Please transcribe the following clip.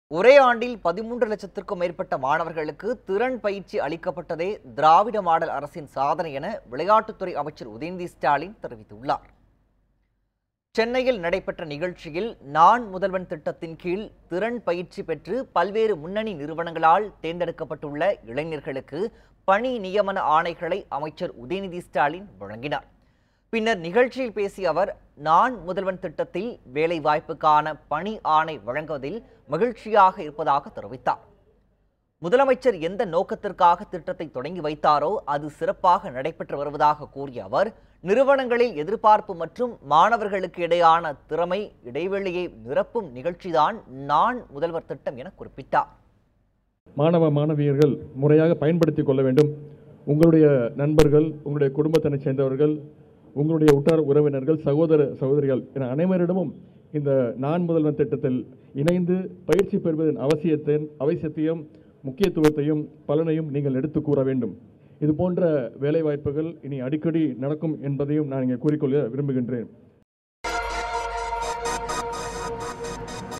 ஒரே ஆண்டில் பதிமூன்று லட்சத்திற்கும் மேற்பட்ட மாணவர்களுக்கு திறன் பயிற்சி அளிக்கப்பட்டதே திராவிட மாடல் அரசின் சாதனை என விளையாட்டுத்துறை அமைச்சர் உதயநிதி ஸ்டாலின் தெரிவித்துள்ளார் சென்னையில் நடைபெற்ற நிகழ்ச்சியில் நான் முதல்வன் திட்டத்தின் கீழ் திறன் பயிற்சி பெற்று பல்வேறு முன்னணி நிறுவனங்களால் தேர்ந்தெடுக்கப்பட்டுள்ள இளைஞர்களுக்கு பணி நியமன ஆணைகளை அமைச்சர் உதயநிதி ஸ்டாலின் வழங்கினார் பின்னர் நிகழ்ச்சியில் பேசிய அவர் நான் முதல்வன் திட்டத்தில் வேலை வாய்ப்புக்கான பணி ஆணை வழங்குவதில் மகிழ்ச்சியாக இருப்பதாக தெரிவித்தார் முதலமைச்சர் எந்த நோக்கத்திற்காக திட்டத்தை தொடங்கி வைத்தாரோ அது சிறப்பாக நடைபெற்று வருவதாக கூறிய அவர் நிறுவனங்களில் எதிர்பார்ப்பு மற்றும் மாணவர்களுக்கு இடையான திறமை இடைவெளியை நிரப்பும் நிகழ்ச்சிதான் நான் முதல்வர் திட்டம் என குறிப்பிட்டார் மாணவ மாணவியர்கள் முறையாக பயன்படுத்திக் கொள்ள வேண்டும் உங்களுடைய நண்பர்கள் உங்களுடைய குடும்பத்தினைச் சேர்ந்தவர்கள் உங்களுடைய உற்றார் உறவினர்கள் சகோதர சகோதரிகள் என அனைவரிடமும் இந்த நான் முதல்வன் திட்டத்தில் இணைந்து பயிற்சி பெறுவதன் அவசியத்தின் அவசியத்தையும் முக்கியத்துவத்தையும் பலனையும் நீங்கள் எடுத்து கூற வேண்டும் இது போன்ற வேலைவாய்ப்புகள் இனி அடிக்கடி நடக்கும் என்பதையும் நான் இங்கே கூறிக்கொள்ள விரும்புகின்றேன்